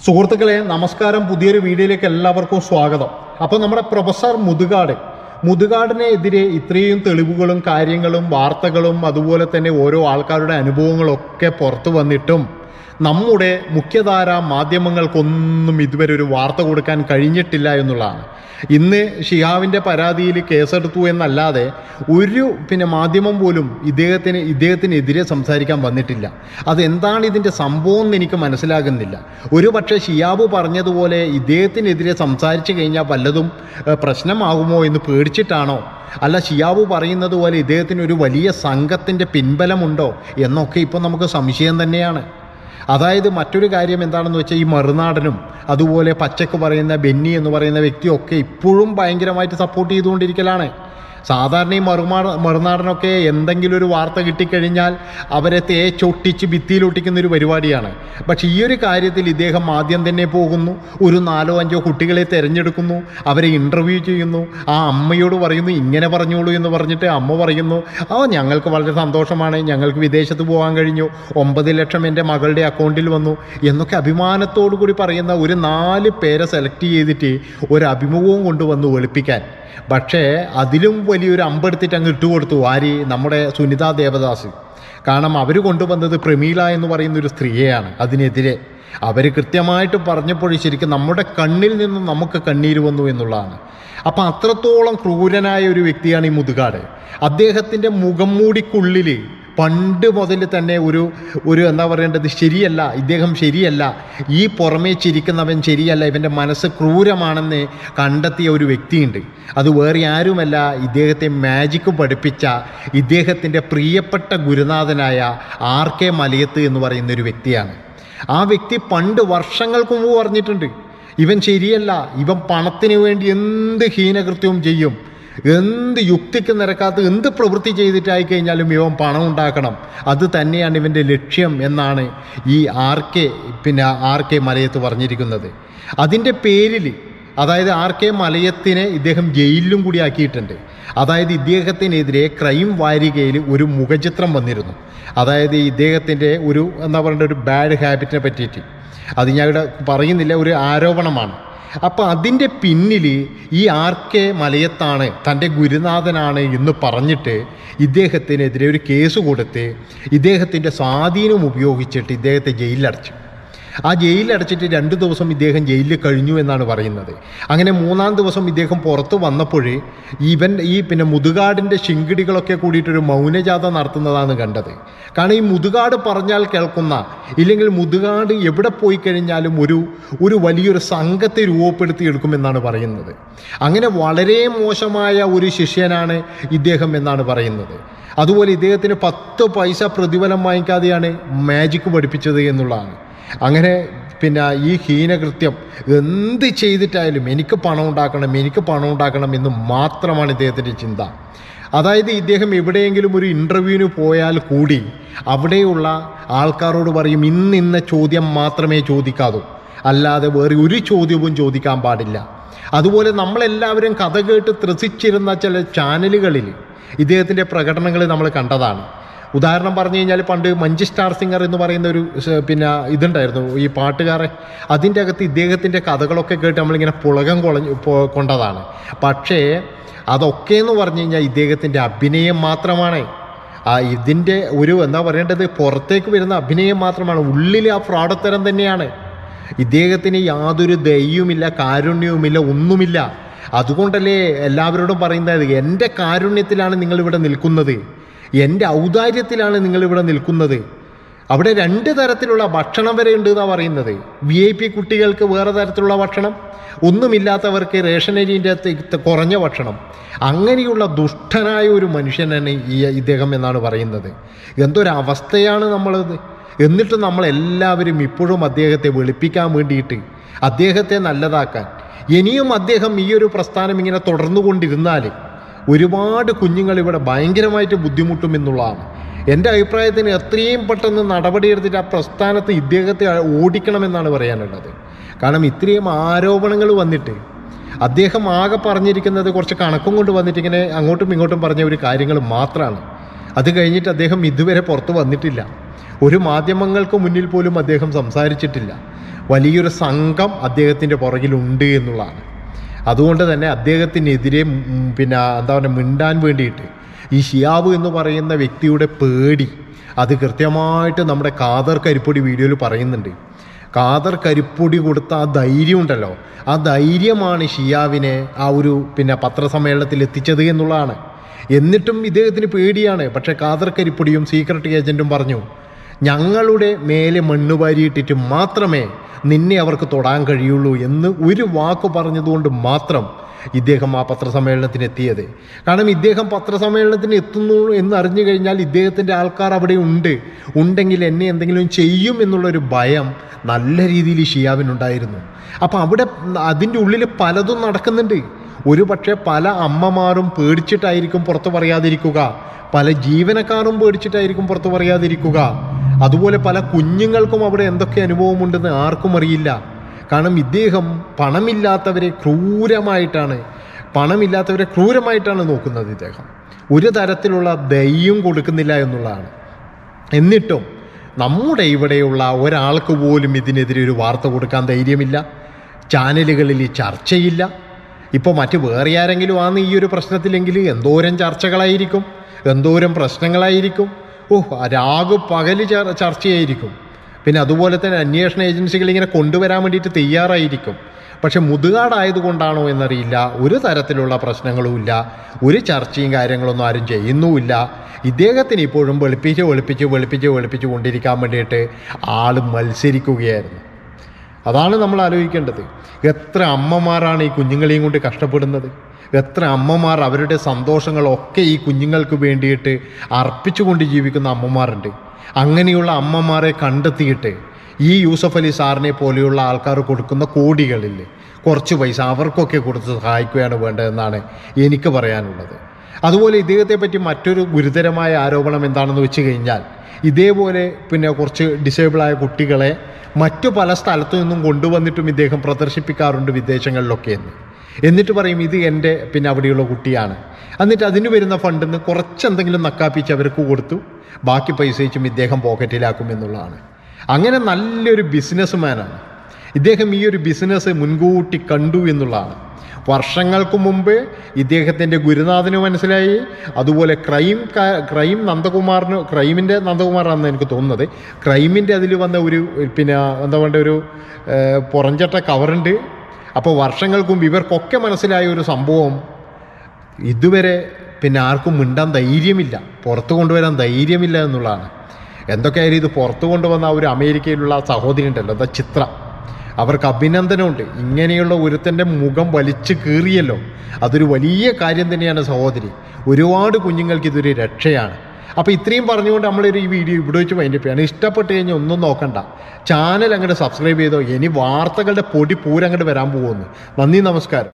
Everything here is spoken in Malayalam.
സുഹൃത്തുക്കളെ നമസ്കാരം പുതിയൊരു വീഡിയോയിലേക്ക് എല്ലാവർക്കും സ്വാഗതം അപ്പോൾ നമ്മുടെ പ്രൊഫസർ മുതുകാട് മുതുകാടിനെതിരെ ഇത്രയും തെളിവുകളും കാര്യങ്ങളും വാർത്തകളും അതുപോലെ തന്നെ ഓരോ ആൾക്കാരുടെ അനുഭവങ്ങളൊക്കെ പുറത്തു വന്നിട്ടും നമ്മുടെ മുഖ്യധാര മാധ്യമങ്ങൾക്കൊന്നും ഇതുവരെ ഒരു വാർത്ത കൊടുക്കാൻ കഴിഞ്ഞിട്ടില്ല എന്നുള്ളതാണ് ഇന്ന് ഷിഹാവിൻ്റെ പരാതിയിൽ കേസെടുത്തു എന്നല്ലാതെ ഒരു പിന്നെ മാധ്യമം പോലും ഇദ്ദേഹത്തിന് ഇദ്ദേഹത്തിനെതിരെ സംസാരിക്കാൻ വന്നിട്ടില്ല അതെന്താണ് ഇതിൻ്റെ സംഭവം എന്ന് എനിക്ക് മനസ്സിലാകുന്നില്ല ഒരു പക്ഷേ ഷിയാബ് പറഞ്ഞതുപോലെ ഇദ്ദേഹത്തിനെതിരെ സംസാരിച്ചു കഴിഞ്ഞാൽ വല്ലതും ഏഹ്, പ്രശ്നമാകുമോ എന്ന് പേടിച്ചിട്ടാണോ അല്ല ഷിയാബ് പറയുന്നത് പോലെ ഇദ്ദേഹത്തിന് ഒരു വലിയ സംഘത്തിൻ്റെ പിൻബലമുണ്ടോ എന്നൊക്കെ ഇപ്പോൾ നമുക്ക് സംശയം തന്നെയാണ് അതായത് മറ്റൊരു കാര്യം എന്താണെന്ന് വെച്ചാൽ ഈ മറുനാടനും അതുപോലെ പച്ചക്ക് പറയുന്ന ബെന്നി എന്ന് പറയുന്ന വ്യക്തിയൊക്കെ ഇപ്പോഴും ഭയങ്കരമായിട്ട് സപ്പോർട്ട് ചെയ്തുകൊണ്ടിരിക്കലാണ് സാധാരണ ഈ മറുമാ മറുനാടനൊക്കെ എന്തെങ്കിലും ഒരു വാർത്ത കിട്ടിക്കഴിഞ്ഞാൽ അവരെ തേച്ചൊട്ടിച്ച് ഭിത്തിയിലൊട്ടിക്കുന്ന ഒരു പരിപാടിയാണ് പക്ഷേ ഈ ഒരു കാര്യത്തിൽ ഇദ്ദേഹം ആദ്യം തന്നെ പോകുന്നു ഒരു നാലോ അഞ്ചോ കുട്ടികളെ തിരഞ്ഞെടുക്കുന്നു അവരെ ഇൻ്റർവ്യൂ ചെയ്യുന്നു ആ അമ്മയോട് പറയുന്നു ഇങ്ങനെ പറഞ്ഞോളൂ എന്ന് പറഞ്ഞിട്ട് അമ്മ പറയുന്നു ആ ഞങ്ങൾക്ക് വളരെ സന്തോഷമാണ് ഞങ്ങൾക്ക് വിദേശത്ത് പോകാൻ കഴിഞ്ഞു ഒമ്പത് ലക്ഷം എൻ്റെ മകളുടെ അക്കൗണ്ടിൽ വന്നു എന്നൊക്കെ അഭിമാനത്തോടു കൂടി പറയുന്ന ഒരു നാല് പേരെ സെലക്ട് ചെയ്തിട്ട് ഒരു അഭിമുഖവും കൊണ്ടുവന്ന് വെളുപ്പിക്കാൻ പക്ഷേ അതിലും വലിയൊരു അമ്പെടുത്തിട്ട് അങ്ങ് ഇട്ടുകൊടുത്തു ആര് നമ്മുടെ സുനിത ദേവദാസ് കാരണം അവർ കൊണ്ടുവന്നത് പ്രമീള എന്ന് പറയുന്ന ഒരു സ്ത്രീയെയാണ് അതിനെതിരെ അവർ കൃത്യമായിട്ട് പറഞ്ഞപ്പോൾ ശരിക്കും നമ്മുടെ കണ്ണിൽ നിന്നും നമുക്ക് കണ്ണീര് വന്നു എന്നുള്ളതാണ് അപ്പം അത്രത്തോളം ക്രൂരനായ ഒരു വ്യക്തിയാണ് ഈ മുതുകാട് അദ്ദേഹത്തിൻ്റെ മുഖം മൂടിക്കുള്ളിൽ പണ്ട് മുതൽ തന്നെ ഒരു ഒരു എന്താ പറയേണ്ടത് ശരിയല്ല ഇദ്ദേഹം ശരിയല്ല ഈ പുറമേ ചിരിക്കുന്നവൻ ശരിയല്ല ഇവൻ്റെ മനസ്സ് ക്രൂരമാണെന്ന് കണ്ടെത്തിയ ഒരു വ്യക്തിയുണ്ട് അത് വേറെ ആരുമല്ല ഇദ്ദേഹത്തെ മാജിക്ക് പഠിപ്പിച്ച ഇദ്ദേഹത്തിൻ്റെ പ്രിയപ്പെട്ട ഗുരുനാഥനായ ആർ കെ മലയത്ത് എന്ന് പറയുന്ന ഒരു വ്യക്തിയാണ് ആ വ്യക്തി പണ്ട് വർഷങ്ങൾക്ക് മുമ്പ് പറഞ്ഞിട്ടുണ്ട് ഇവൻ ശരിയല്ല ഇവൻ പണത്തിന് വേണ്ടി എന്ത് ഹീനകൃത്യവും ചെയ്യും എന്ത് യുക്തിക്ക് നിരക്കാത്ത എന്ത് പ്രവൃത്തി ചെയ്തിട്ടായി കഴിഞ്ഞാലും ഇവൻ പണം ഉണ്ടാക്കണം അത് തന്നെയാണ് ഇവൻ്റെ ലക്ഷ്യം എന്നാണ് ഈ ആർ കെ പിന്നെ ആർ കെ മലയത്ത് പറഞ്ഞിരിക്കുന്നത് അതിൻ്റെ പേരിൽ അതായത് ആർ കെ മലയത്തിനെ ഇദ്ദേഹം ജയിലിലും കൂടി ആക്കിയിട്ടുണ്ട് അതായത് ഇദ്ദേഹത്തിനെതിരെ ക്രൈം വാരികയിൽ ഒരു മുഖചിത്രം വന്നിരുന്നു അതായത് ഇദ്ദേഹത്തിൻ്റെ ഒരു എന്താ പറയേണ്ട ഒരു ബാഡ് ഹാബിറ്റിനെ പറ്റിയിട്ട് അത് ഞാൻ ഇവിടെ പറയുന്നില്ല ഒരു ആരോപണമാണ് അപ്പോൾ അതിൻ്റെ പിന്നിൽ ഈ ആർ കെ മലയത്താണ് തൻ്റെ ഗുരുനാഥനാണ് എന്ന് പറഞ്ഞിട്ട് ഇദ്ദേഹത്തിനെതിരെ ഒരു കേസ് കൊടുത്ത് ഇദ്ദേഹത്തിൻ്റെ സ്വാധീനം ഉപയോഗിച്ചിട്ട് ഇദ്ദേഹത്തെ ജയിലിലടച്ചു ആ ജയിലിലടച്ചിട്ട് രണ്ട് ദിവസം ഇദ്ദേഹം ജയിലിൽ കഴിഞ്ഞു എന്നാണ് പറയുന്നത് അങ്ങനെ മൂന്നാം ദിവസം ഇദ്ദേഹം പുറത്ത് വന്നപ്പോൾ ഇവൻ ഈ പിന്നെ മുതുകാടിൻ്റെ ശിങ്കിടികളൊക്കെ കൂടിയിട്ടൊരു മൗനജാഥ നടത്തുന്നതാണ് കണ്ടത് കാരണം ഈ മുതുകാട് പറഞ്ഞാൽ കേൾക്കുന്ന ഇല്ലെങ്കിൽ മുതുകാട് എവിടെ പോയി കഴിഞ്ഞാലും ഒരു ഒരു വലിയൊരു സംഘത്തെ രൂപപ്പെടുത്തിയെടുക്കുമെന്നാണ് പറയുന്നത് അങ്ങനെ വളരെ മോശമായ ഒരു ശിഷ്യനാണ് ഇദ്ദേഹം എന്നാണ് പറയുന്നത് അതുപോലെ ഇദ്ദേഹത്തിന് പത്ത് പൈസ പ്രതിഫലം വാങ്ങിക്കാതെയാണ് മാജിക്ക് പഠിപ്പിച്ചത് എന്നുള്ളതാണ് അങ്ങനെ പിന്നെ ഈ ഹീനകൃത്യം എന്ത് ചെയ്തിട്ടായാലും എനിക്ക് പണം ഉണ്ടാക്കണം എനിക്ക് പണം ഉണ്ടാക്കണം എന്ന് മാത്രമാണ് ഇദ്ദേഹത്തിൻ്റെ ചിന്ത അതായത് ഇദ്ദേഹം എവിടെയെങ്കിലും ഒരു ഇൻ്റർവ്യൂവിന് പോയാൽ കൂടി അവിടെയുള്ള ആൾക്കാരോട് പറയും ഇന്ന് ഇന്ന ചോദ്യം മാത്രമേ ചോദിക്കാവൂ അല്ലാതെ വേറെ ഒരു ചോദ്യവും ചോദിക്കാൻ പാടില്ല അതുപോലെ നമ്മളെല്ലാവരും കഥ കേട്ട് ത്രസിച്ചിരുന്ന ചില ചാനലുകളിൽ ഇദ്ദേഹത്തിൻ്റെ പ്രകടനങ്ങൾ നമ്മൾ കണ്ടതാണ് ഉദാഹരണം പറഞ്ഞു കഴിഞ്ഞാൽ പണ്ട് മഞ്ചി സ്റ്റാർ സിംഗർ എന്ന് പറയുന്ന ഒരു സ് പിന്നെ ഇതുണ്ടായിരുന്നു ഈ പാട്ടുകാരെ അതിൻ്റെ അകത്ത് ഇദ്ദേഹത്തിൻ്റെ കഥകളൊക്കെ കേട്ട് നമ്മളിങ്ങനെ പുളകം കൊളഞ്ഞു പോ- കൊണ്ടതാണ് പക്ഷേ അതൊക്കെ എന്ന് പറഞ്ഞു കഴിഞ്ഞാൽ ഇദ്ദേഹത്തിൻ്റെ അഭിനയം മാത്രമാണ് ആ ഇതിൻ്റെ ഒരു എന്താ പറയേണ്ടത് പുറത്തേക്ക് വരുന്ന അഭിനയം മാത്രമാണ് ഉള്ളിൽ ആ ഫ്രോഡത്തരം തന്നെയാണ് ഇദ്ദേഹത്തിന് യാതൊരു ദയ്യുമില്ല കാരുണ്യവുമില്ല ഒന്നുമില്ല അതുകൊണ്ടല്ലേ എല്ലാവരോടും പറയുന്നത് എൻ്റെ കാരുണ്യത്തിലാണ് നിങ്ങളിവിടെ നിൽക്കുന്നത് എൻ്റെ ഔദാര്യത്തിലാണ് നിങ്ങളിവിടെ നിൽക്കുന്നത് അവിടെ രണ്ട് തരത്തിലുള്ള ഭക്ഷണം വരെ ഉണ്ട് എന്നാണ് പറയുന്നത് വി ഐ പി കുട്ടികൾക്ക് വേറെ തരത്തിലുള്ള ഭക്ഷണം ഒന്നുമില്ലാത്തവർക്ക് റേഷനരീൻ്റെ അകത്ത് കുറഞ്ഞ ഭക്ഷണം അങ്ങനെയുള്ള ദുഷ്ടനായ ഒരു മനുഷ്യനാണ് ഈ ഇദ്ദേഹം എന്നാണ് പറയുന്നത് എന്തൊരവസ്ഥയാണ് നമ്മളത് എന്നിട്ട് നമ്മളെല്ലാവരും ഇപ്പോഴും അദ്ദേഹത്തെ വെളുപ്പിക്കാൻ വേണ്ടിയിട്ട് അദ്ദേഹത്തെ നല്ലതാക്കാൻ ഇനിയും അദ്ദേഹം ഈ ഒരു പ്രസ്ഥാനം ഇങ്ങനെ തുടർന്നുകൊണ്ടിരുന്നാൽ ഒരുപാട് കുഞ്ഞുങ്ങൾ ഇവിടെ ഭയങ്കരമായിട്ട് ബുദ്ധിമുട്ടും എന്നുള്ളതാണ് എൻ്റെ അഭിപ്രായത്തിന് എത്രയും പെട്ടെന്ന് നടപടിയെടുത്തിട്ട് ആ പ്രസ്ഥാനത്ത് ഇദ്ദേഹത്തെ ഓടിക്കണമെന്നാണ് പറയാനുള്ളത് കാരണം ഇത്രയും ആരോപണങ്ങൾ വന്നിട്ട് അദ്ദേഹം ആകെ പറഞ്ഞിരിക്കുന്നത് കുറച്ച് കണക്കും കൊണ്ട് വന്നിട്ട് ഇങ്ങനെ അങ്ങോട്ടും ഇങ്ങോട്ടും പറഞ്ഞ ഒരു കാര്യങ്ങൾ മാത്രമാണ് അത് കഴിഞ്ഞിട്ട് അദ്ദേഹം ഇതുവരെ പുറത്ത് വന്നിട്ടില്ല ഒരു മാധ്യമങ്ങൾക്ക് മുന്നിൽ പോലും അദ്ദേഹം സംസാരിച്ചിട്ടില്ല വലിയൊരു സംഘം അദ്ദേഹത്തിൻ്റെ പുറകിലുണ്ട് എന്നുള്ളതാണ് അതുകൊണ്ട് തന്നെ അദ്ദേഹത്തിനെതിരെ ഉം, പിന്നെ എന്താ പറയുക മിണ്ടാൻ വേണ്ടിയിട്ട് ഈ ഷിയാബ് എന്ന് പറയുന്ന വ്യക്തിയുടെ പേടി അത് കൃത്യമായിട്ട് നമ്മുടെ കാദർ കരിപ്പൊടി വീഡിയോയിൽ പറയുന്നുണ്ട് കാദർ കരിപ്പൊടി കൊടുത്ത ആ ധൈര്യം ഉണ്ടല്ലോ ആ ധൈര്യമാണ് ഷിയാവിനെ ആ ഒരു പിന്നെ പത്രസമ്മേളനത്തിൽ എത്തിച്ചത് എന്നുള്ളതാണ് എന്നിട്ടും ഇദ്ദേഹത്തിന് പേടിയാണ് പക്ഷേ കാദർ കരിപ്പൊടിയും സീക്രട്ട് ഏജൻറ്റും പറഞ്ഞു ഞങ്ങളുടെ മേലെ മണ്ണ് വാരിയിട്ടിട്ട് മാത്രമേ നിന്നെ അവർക്ക് തൊടാൻ കഴിയുള്ളൂ എന്ന് ഒരു വാക്ക് പറഞ്ഞതുകൊണ്ട് മാത്രം ഇദ്ദേഹം ആ പത്രസമ്മേളനത്തിന് എത്തിയത് കാരണം ഇദ്ദേഹം പത്രസമ്മേളനത്തിന് എത്തുന്നു എന്ന് അറിഞ്ഞു കഴിഞ്ഞാൽ ഇദ്ദേഹത്തിൻ്റെ ആൾക്കാർ അവിടെ ഉണ്ട് ഉണ്ടെങ്കിൽ എന്നെ എന്തെങ്കിലും ചെയ്യും എന്നുള്ളൊരു ഭയം നല്ല രീതിയിൽ ഷിയാവിനുണ്ടായിരുന്നു അപ്പം അവിടെ അതിൻ്റെ ഉള്ളിൽ പലതും നടക്കുന്നുണ്ട് ഒരു പക്ഷേ പല അമ്മമാരും പേടിച്ചിട്ടായിരിക്കും പുറത്ത് പറയാതിരിക്കുക പല ജീവനക്കാരും പേടിച്ചിട്ടായിരിക്കും പുറത്ത് പറയാതിരിക്കുക അതുപോലെ പല കുഞ്ഞുങ്ങൾക്കും അവിടെ എന്തൊക്കെ അനുഭവമുണ്ടെന്ന് ആർക്കും അറിയില്ല കാരണം ഇദ്ദേഹം പണമില്ലാത്തവരെ ക്രൂരമായിട്ടാണ് പണമില്ലാത്തവരെ ക്രൂരമായിട്ടാണ് നോക്കുന്നത് ഇദ്ദേഹം ഒരു തരത്തിലുള്ള ദയ്യം കൊടുക്കുന്നില്ല എന്നുള്ളതാണ് എന്നിട്ടും നമ്മുടെ ഇവിടെയുള്ള ഒരാൾക്ക് പോലും ഇതിനെതിരെ ഒരു വാർത്ത കൊടുക്കാൻ ധൈര്യമില്ല ചാനലുകളിൽ ഈ ചർച്ചയില്ല ഇപ്പോൾ മറ്റ് വേറെ ആരെങ്കിലും ആണ് ഈ ഒരു പ്രശ്നത്തിലെങ്കിൽ എന്തോരം ചർച്ചകളായിരിക്കും എന്തോരം പ്രശ്നങ്ങളായിരിക്കും ഓ രാഗു പകല് ചർ- ചർച്ചയായിരിക്കും പിന്നെ അതുപോലെ തന്നെ അന്വേഷണ ഏജൻസികൾ ഇങ്ങനെ കൊണ്ടുവരാൻ വേണ്ടിയിട്ട് തയ്യാറായിരിക്കും പക്ഷെ മുതുകാടായതുകൊണ്ടാണോ എന്നറിയില്ല ഒരു തരത്തിലുള്ള പ്രശ്നങ്ങളുമില്ല ഒരു ചർച്ചയും കാര്യങ്ങളൊന്നും ആരും ചെയ്യുന്നുമില്ല ഇദ്ദേഹത്തിന് ഇപ്പോഴും വെളുപ്പിച്ച് വെളുപ്പിച്ച് വെളുപ്പിച്ച് വെളുപ്പിച്ച് കൊണ്ടിരിക്കാൻ വേണ്ടിയിട്ട് ആൾ മത്സരിക്കുകയായിരുന്നു അതാണ് നമ്മൾ ആലോചിക്കേണ്ടത് എത്ര അമ്മമാരാണ് ഈ കുഞ്ഞുങ്ങളെയും കൊണ്ട് കഷ്ടപ്പെടുന്നത് എത്ര അമ്മമാർ അവരുടെ സന്തോഷങ്ങളൊക്കെ ഈ കുഞ്ഞുങ്ങൾക്ക് വേണ്ടിയിട്ട് അർപ്പിച്ചുകൊണ്ട് ജീവിക്കുന്ന അമ്മമാരുണ്ട് അങ്ങനെയുള്ള അമ്മമാരെ കണ്ടെത്തിയിട്ട് ഈ യൂസഫ് അലി സാറിനെ പോലെയുള്ള ആൾക്കാർ കൊടുക്കുന്ന കോടികളിൽ കുറച്ച് പൈസ അവർക്കൊക്കെ കൊടുത്ത് സഹായിക്കുകയാണ് വേണ്ടതെന്നാണ് എനിക്ക് പറയാനുള്ളത് അതുപോലെ ഇദ്ദേഹത്തെ പറ്റി മറ്റൊരു ഗുരുതരമായ ആരോപണം എന്താണെന്ന് വെച്ച് കഴിഞ്ഞാൽ ഇതേപോലെ പിന്നെ കുറച്ച് ഡിസേബിളായ കുട്ടികളെ മറ്റു പല സ്ഥലത്തു നിന്നും കൊണ്ടുവന്നിട്ടും ഇദ്ദേഹം പ്രദർശിപ്പിക്കാറുണ്ട് വിദേശങ്ങളിലൊക്കെ എന്ന് എന്നിട്ട് പറയും ഇത് എൻ്റെ പിന്നെ അവിടെയുള്ള കുട്ടിയാണ് എന്നിട്ട് അതിന് വരുന്ന ഫണ്ടിൽ നിന്ന് കുറച്ചെന്തെങ്കിലും നക്കാപ്പിച്ച് അവർക്ക് കൊടുത്തു ബാക്കി പൈസ വെച്ചും ഇദ്ദേഹം പോക്കറ്റിലാക്കും എന്നുള്ളതാണ് അങ്ങനെ നല്ലൊരു ബിസിനസ്മാനാണ് ഇദ്ദേഹം ഈ ഒരു ബിസിനസ് മുൻകൂട്ടി കണ്ടു എന്നുള്ളതാണ് വർഷങ്ങൾക്ക് മുമ്പ് ഇദ്ദേഹത്തിൻ്റെ ഗുരുനാഥന് മനസ്സിലായി അതുപോലെ ക്രൈം ക- ക്രൈം നന്ദകുമാറിന് ക്രൈമിൻ്റെ നന്ദകുമാറാണെന്ന് എനിക്ക് തോന്നുന്നത് ക്രൈമിൻ്റെ അതിൽ വന്ന ഒരു പിന്നെ എന്താ പറയുക ഒരു ഏഹ്, പുറഞ്ചട്ട കവറുണ്ട് അപ്പോൾ വർഷങ്ങൾക്ക് മുമ്പ് ഇവർക്കൊക്കെ മനസ്സിലായ ഒരു സംഭവം ഇതുവരെ പിന്നെ ആർക്കും മിണ്ടാൻ ധൈര്യമില്ല പുറത്ത് കൊണ്ടുവരാൻ ധൈര്യമില്ല എന്നുള്ളതാണ് എന്തൊക്കെയായാലും ഇത് പുറത്ത് കൊണ്ടുവന്ന ആ ഒരു അമേരിക്കയിലുള്ള സഹോദരി ഉണ്ടല്ലോ എന്താ ചിത്ര അവർക്ക് അഭിനന്ദനമുണ്ട് ഇങ്ങനെയുള്ള ഒരുത്തൻ്റെ മുഖം വലിച്ചു കീറിയല്ലോ അതൊരു വലിയ കാര്യം തന്നെയാണ് സഹോദരി ഒരുപാട് കുഞ്ഞുങ്ങൾക്ക് ഇതൊരു രക്ഷയാണ് അപ്പോൾ ഇത്രയും പറഞ്ഞുകൊണ്ട് നമ്മളൊരു ഈ വീഡിയോ ഇവിടെ വെച്ച് മൈൻഡപ്പ് ചെയ്യാണ് ഇഷ്ടപ്പെട്ട് കഴിഞ്ഞാൽ ഒന്നും നോക്കണ്ട ചാനൽ അങ്ങോട്ട് സബ്സ്ക്രൈബ് ചെയ്തോ ഇനി വാർത്തകളുടെ പൊടി പൂരം അങ്ങോട്ട് വരാൻ പോകുന്നു നന്ദി നമസ്കാരം